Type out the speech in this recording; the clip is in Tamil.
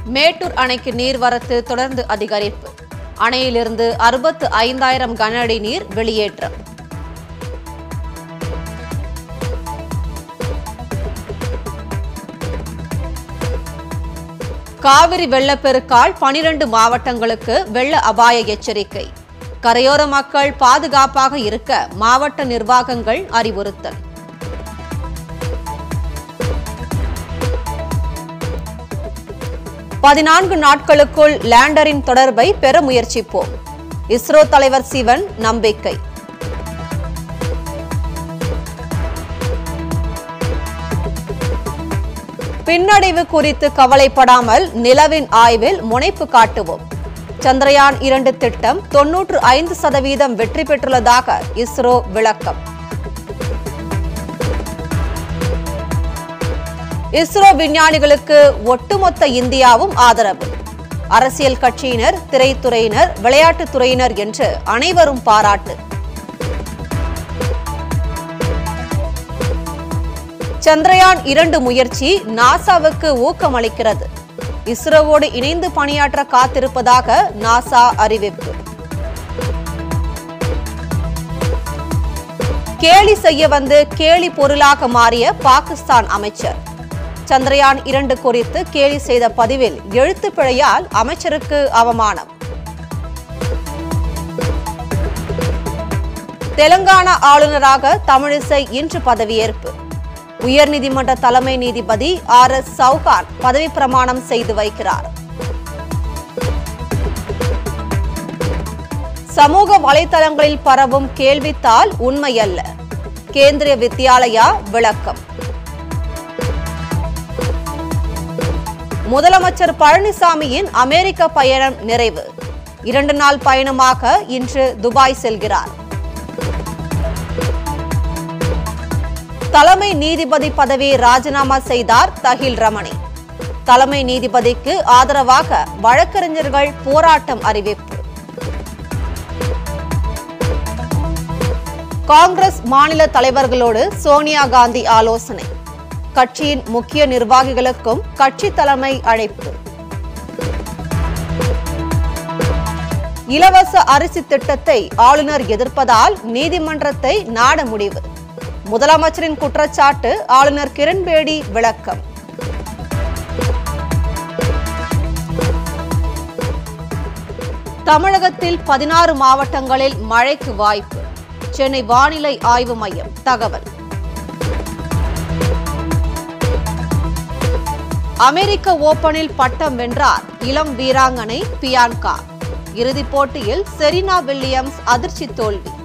மேட்டூர் அணைக்கு நீர்வரத்து தொடர்ந்து அதிகரிப்பு அணையிலிருந்து அறுபத்து ஐந்தாயிரம் கன அடி நீர் வெளியேற்றம் காவிரி வெள்ளப்பெருக்கால் பனிரண்டு மாவட்டங்களுக்கு வெள்ள அபாய எச்சரிக்கை கரையோர மக்கள் பாதுகாப்பாக இருக்க மாவட்ட நிர்வாகங்கள் அறிவுறுத்தல் பதினான்கு நாட்களுக்குள் லேண்டரின் தொடர்பை பெற முயற்சிப்போம் இஸ்ரோ தலைவர் சிவன் நம்பிக்கை பின்னடைவு குறித்து கவலைப்படாமல் நிலவின் ஆய்வில் முனைப்பு காட்டுவோம் சந்திரயான் இரண்டு திட்டம் தொன்னூற்று ஐந்து சதவீதம் வெற்றி பெற்றுள்ளதாக இஸ்ரோ விளக்கம் இஸ்ரோ விஞ்ஞானிகளுக்கு ஒட்டுமொத்த இந்தியாவும் ஆதரவு அரசியல் கட்சியினர் திரைத்துறையினர் விளையாட்டுத் துறையினர் என்று அனைவரும் பாராட்டு சந்திரயான் இரண்டு முயற்சி நாசாவுக்கு ஊக்கமளிக்கிறது இஸ்ரோவோடு இணைந்து பணியாற்ற காத்திருப்பதாக நாசா அறிவிப்பு கேலி செய்ய வந்து கேலி பொருளாக மாறிய பாகிஸ்தான் அமைச்சர் சந்திரயான் இரண்டு குறித்து கேலி செய்த பதிவில் எழுத்துப் பிழையால் அமைச்சருக்கு அவமானம் தெலங்கானா ஆளுநராக தமிழிசை இன்று பதவியேற்பு உயர்நீதிமன்ற தலைமை நீதிபதி ஆர் எஸ் சௌகான் பதவி பிரமாணம் செய்து வைக்கிறார் சமூக வலைதளங்களில் பரவும் கேள்வித்தாள் உண்மையல்ல கேந்திரிய வித்யாலயா விளக்கம் முதலமைச்சர் பழனிசாமியின் அமெரிக்க பயணம் நிறைவு இரண்டு நாள் பயணமாக இன்று துபாய் செல்கிறார் தலைமை நீதிபதி பதவியை ராஜினாமா செய்தார் தஹில் ரமணி தலைமை நீதிபதிக்கு ஆதரவாக வழக்கறிஞர்கள் போராட்டம் அறிவிப்பு காங்கிரஸ் மாநில தலைவர்களோடு சோனியா காந்தி ஆலோசனை கட்சியின் முக்கிய நிர்வாகிகளுக்கும் கட்சி தலைமை அழைப்பு இலவச அரிசி திட்டத்தை ஆளுநர் எதிர்ப்பதால் நீதிமன்றத்தை நாட முடிவு முதலமைச்சரின் குற்றச்சாட்டு ஆளுநர் கிரண்பேடி விளக்கம் தமிழகத்தில் பதினாறு மாவட்டங்களில் மழைக்கு வாய்ப்பு சென்னை வானிலை ஆய்வு மையம் தகவல் அமெரிக்க ஓபனில் பட்டம் வென்றார் இளம் வீராங்கனை பியான்கா இறுதிப் போட்டியில் செரீனா வில்லியம்ஸ் அதிர்ச்சி தோல்வி